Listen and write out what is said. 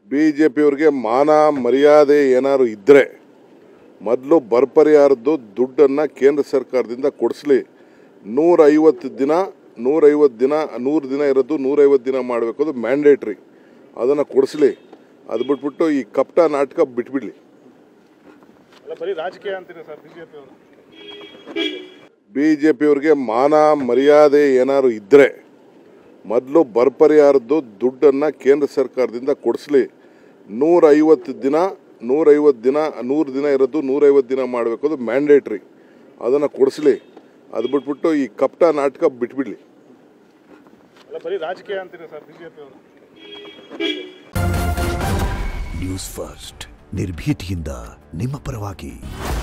B J ಪಿಯವ್ರಿಗೆ ಮಾನ ಮರ್ಯಾದೆ ಏನಾದ್ರು ಇದ್ದರೆ ಮೊದಲು ಬರಪರಿಹಾರದ್ದು ದುಡ್ಡನ್ನು ಕೇಂದ್ರ ಸರ್ಕಾರದಿಂದ ಕೊಡಿಸ್ಲಿ ನೂರೈವತ್ತು ದಿನ ನೂರೈವತ್ತು ದಿನ ನೂರು ದಿನ ಇರೋದು ನೂರೈವತ್ತು ದಿನ ಮಾಡಬೇಕು ಅದು ಮ್ಯಾಂಡೇಟ್ರಿ ಅದನ್ನು ಕೊಡಿಸ್ಲಿ ಅದು ಬಿಟ್ಬಿಟ್ಟು ಈ ಕಪ್ಟ ನಾಟಕ ಬಿಟ್ಬಿಡ್ಲಿ ಅಲ್ಲ ಬರೀ ರಾಜಕೀಯ ಅಂತೀರಾ ಸರ್ ಬಿಜೆಪಿ ಅವರು ಬಿ ಜೆ ಪಿಯವ್ರಿಗೆ ಮಾನ ಮರ್ಯಾದೆ ಏನಾದ್ರು ಇದ್ದರೆ ಮೊದಲು ಬರಪರಿಹಾರದ್ದು ದುಡ್ಡನ್ನು ಕೇಂದ್ರ ಸರ್ಕಾರದಿಂದ ಕೊಡಿಸ್ಲಿ ನೂರೈವತ್ತು ದಿನ ನೂರೈವತ್ತು ದಿನ ನೂರು ದಿನ ಇರೋದು ನೂರೈವತ್ತು ದಿನ ಮಾಡಬೇಕು ಅದು ಮ್ಯಾಂಡೇಟ್ರಿ ಅದನ್ನು ಕೊಡಿಸ್ಲಿ ಅದು ಬಿಟ್ಬಿಟ್ಟು ಈ ಕಪ್ಟ ನಾಟಕ ಬಿಟ್ಬಿಡ್ಲಿ ಅಲ್ಲ ಬರೀ ರಾಜಕೀಯ ಅಂತೀರಾ ಸರ್ ಬಿಜೆಪಿ ಅವರು ನ್ಯೂಸ್ ಫಸ್ಟ್ ನಿರ್ಭೀತಿಯಿಂದ ನಿಮ್ಮ ಪರವಾಗಿ